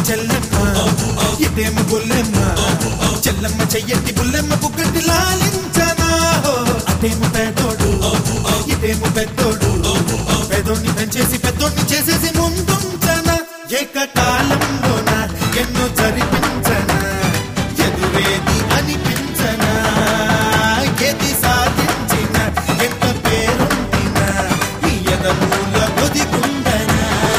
చెల్లెమ్మ ఇదేమో బుల్లెమ్మ చెల్లెమ్మ చెయ్యట్టి బుల్లెమ్మ బుగ్గటి లాలించనా హో. అదేమో పెద్దోడు ఇదేమో పెద్దోడు పెద్దోడిని పెంచేసి పెద్దోడిని చేసేసి ముందుంచనా ఏకకాలంలోన ఎన్నో జరిపించనా ఎదురేది అనిపించనా ఏది సాధించిన ఎంత పేరుండినా ఈ ఎదమూల ఒదిగుండనా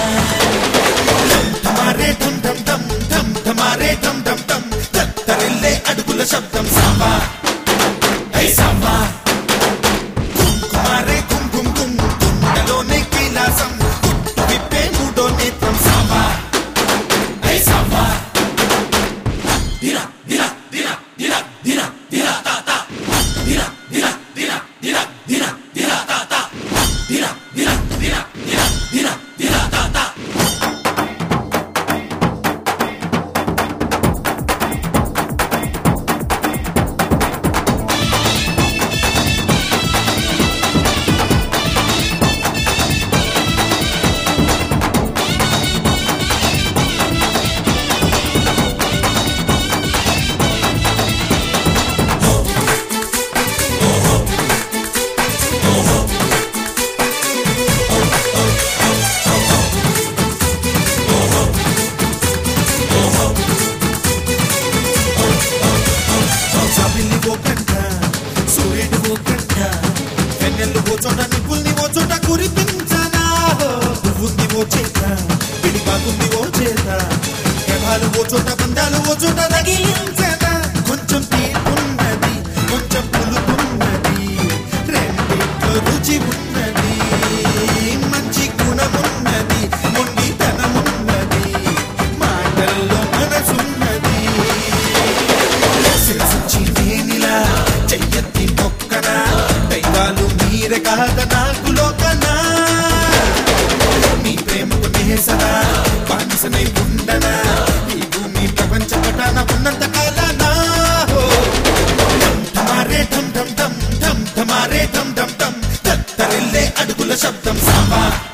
ధమారే ధమ్ ధమ్ ధమ్ ధమ్ ధమారే ధమ్ ధమ్ ధమ్ తత్తరిల్లే అడుగుల శబ్దం సాంబా ఐ సాంబా కుంకుమారే కుంకుమ కుంకుమ కుండలోనే కైలాసం గుట్టు విప్పే మూడో నేత్రం సాంబా ఐ సాంబా దిరా దిరా దిరా దిరా దిరా దిరా తాత దిరా దిరా దిరా దిరా దిరా దిరా తాత దిరా దిరా దిరా దిరా దిరా దిరా తాత జాబిల్లి ఓ కంట సూర్యుడు ఓ కంట వెన్నెల్లు ఓ చోట నిప్పుల్ని ఓ చోట కురిపించనా పువ్వుంది ఓ చేత పిడిపాకుంది ఓ చేత ప్రభాలు ఓ చోట బంధాలు ఓ చోట తగిలించనా కొంచెం తీపున్నది కొంచెం పులుపున్నది రెండిట్లో రుచి ఉన్నది మంచి గుణమున్నది మొండితనమున్నది మాటల్లో మనసున్నది శిరసుచ్చి వేనిలా చెయ్యెత్తి మొక్కన దైవాలు మీరే కాద నాకు లోకనా మీ ప్రేమకు నేసనా బానిసనై ఉండనా ఈ భూమి ప్రపంచ పటాన ఉన్నంత కాలనా హో. ఢమ్ ఢమారే ఢమ్ ఢమ్ ఢమ్ ఢమ్ ఢమారే ఢమ్ ఢమ్ ఢమ్ తత్తరిల్లే అడుగుల శబ్దం సాంబా